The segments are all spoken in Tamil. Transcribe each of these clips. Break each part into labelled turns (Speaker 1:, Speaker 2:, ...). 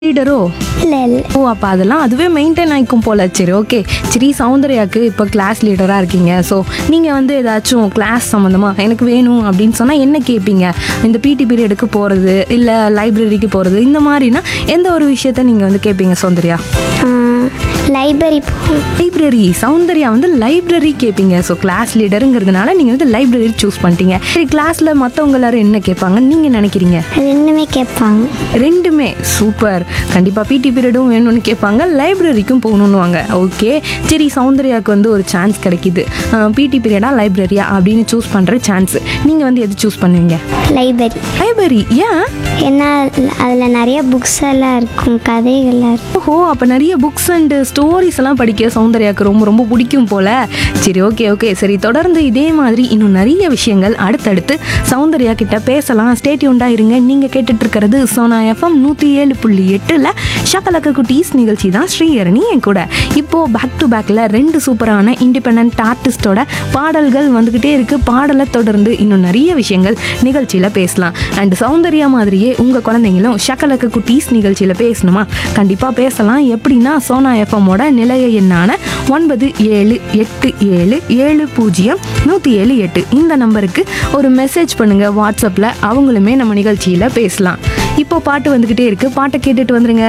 Speaker 1: லீடரோ
Speaker 2: இல்லை இல்லை
Speaker 1: ஓ அப்போ அதெல்லாம் அதுவே மெயின்டைன் ஆகிக்கும் போல சரி ஓகே சரி சௌந்தர்யாக்கு இப்போ கிளாஸ் லீடராக இருக்கீங்க ஸோ நீங்கள் வந்து ஏதாச்சும் கிளாஸ் சம்மந்தமாக எனக்கு வேணும் அப்படின்னு சொன்னால் என்ன கேட்பீங்க இந்த பிடி பீரியடுக்கு போகிறது இல்லை லைப்ரரிக்கு போகிறது இந்த மாதிரினா எந்த ஒரு விஷயத்த நீங்கள் வந்து கேட்பீங்க சௌந்தர்யா
Speaker 2: லைப்ரரி போகணும்
Speaker 1: லைப்ரரி சௌந்தர்யா வந்து லைப்ரரி கேட்பீங்க ஸோ கிளாஸ் லீடருங்கிறதுனால நீங்கள் வந்து லைப்ரரி சூஸ் பண்ணிட்டீங்க சரி கிளாஸில் மற்றவங்க எல்லாரும் என்ன கேட்பாங்கன்னு நீங்கள் நினைக்கிறீங்க
Speaker 2: ரெண்டுமே கேட்பாங்க
Speaker 1: ரெண்டுமே சூப்பர் கண்டிப்பாக பிடி பீரியடும் வேணும்னு கேட்பாங்க லைப்ரரிக்கும் போகணுன்னுவாங்க ஓகே சரி சௌந்தர்யாவுக்கு வந்து ஒரு சான்ஸ் கிடைக்குது பிடி பீரியடா லைப்ரரியா அப்படின்னு சூஸ் பண்ணுற சான்ஸ் நீங்கள் வந்து எது சூஸ் பண்ணுவீங்க
Speaker 2: லைப்ரரி
Speaker 1: லைப்ரரி ஏன்
Speaker 2: ஏன்னா அதில் நிறைய புக்ஸ் எல்லாம் இருக்கும் கதைகள்லாம் இருக்கும்
Speaker 1: ஓஹோ அப்போ நிறைய புக்ஸ் அண்டு ஸ்டோரிஸ் எல்லாம் படிக்க சௌந்தர்யாவுக்கு ரொம்ப ரொம்ப பிடிக்கும் போல சரி ஓகே ஓகே சரி தொடர்ந்து இதே மாதிரி இன்னும் நிறைய விஷயங்கள் அடுத்தடுத்து சௌந்தர்யா கிட்ட பேசலாம் ஸ்டேட்யூண்டா இருங்க நீங்க கேட்டுட்டு இருக்கிறது சோனா எஃப்எம் நூற்றி ஏழு புள்ளி எட்டில் ஷக்கலக்க குட்டீஸ் நிகழ்ச்சி தான் ஸ்ரீஹரணி என் கூட இப்போ பேக் டு பேக்கில் ரெண்டு சூப்பரான இண்டிபெண்ட் ஆர்டிஸ்டோட பாடல்கள் வந்துக்கிட்டே இருக்கு பாடலை தொடர்ந்து இன்னும் நிறைய விஷயங்கள் நிகழ்ச்சியில் பேசலாம் அண்ட் சௌந்தர்யா மாதிரியே உங்கள் குழந்தைங்களும் ஷக்கலக்க குட்டீஸ் நிகழ்ச்சியில் பேசணுமா கண்டிப்பாக பேசலாம் எப்படின்னா சோனா எஃப்எம்மோட நிலைய எண்ணான ஒன்பது ஏழு எட்டு ஏழு ஏழு பூஜ்ஜியம் நூற்றி ஏழு எட்டு இந்த நம்பருக்கு ஒரு மெசேஜ் பண்ணுங்க வாட்ஸ்அப்பில் அவங்களுமே நம்ம நிகழ்ச்சியில் பேசலாம் இப்போ பாட்டு வந்துக்கிட்டே இருக்கு பாட்டை கேட்டுட்டு வந்துருங்க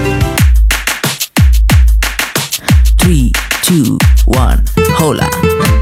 Speaker 3: Three, two, one, hola.